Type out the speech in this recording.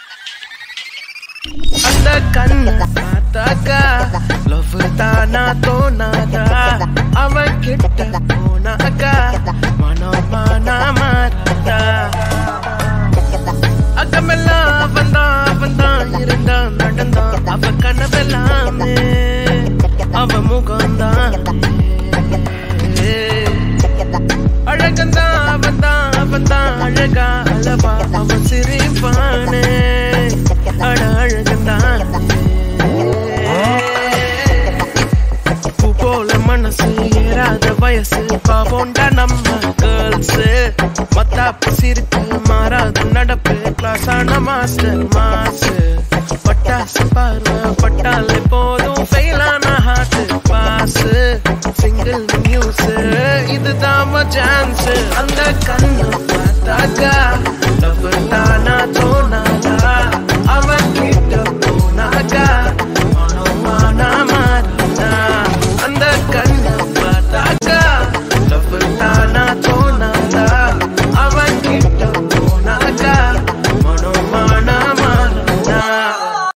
அந்த கண்ணு பார்த்தாக்கா லவ் தானா தோணாதா அவன் கிட்ட போனாக்கா மனம் மானா மாறாதா அக்கமெல்லாம் அவன் தான் அவன் தான் இருந்தான் நடந்தான் அவ கனவெல்லாமே அவ முகம்தான் அழகந்தான் அவன் தான் அவன் தான் அழகா அளவா அவன் சிரிப்பானே அட அழகந்தான் பூ போல மனசு ஏறாத வயசு பாவோண்டா நம்ம கேர்ள்ஸ் மத்தாப்பு சிரிப்பு மாறாத நடப்பு கிளாஸான மாஸ்டர் மாசு பட்டாசு பார்வை பட்டாலே போதும் ஃபெயிலான ஹார்ட் பாஸ் சிங்கிள் நியூஸ் இதுதான் சான்ஸ் அந்த கண்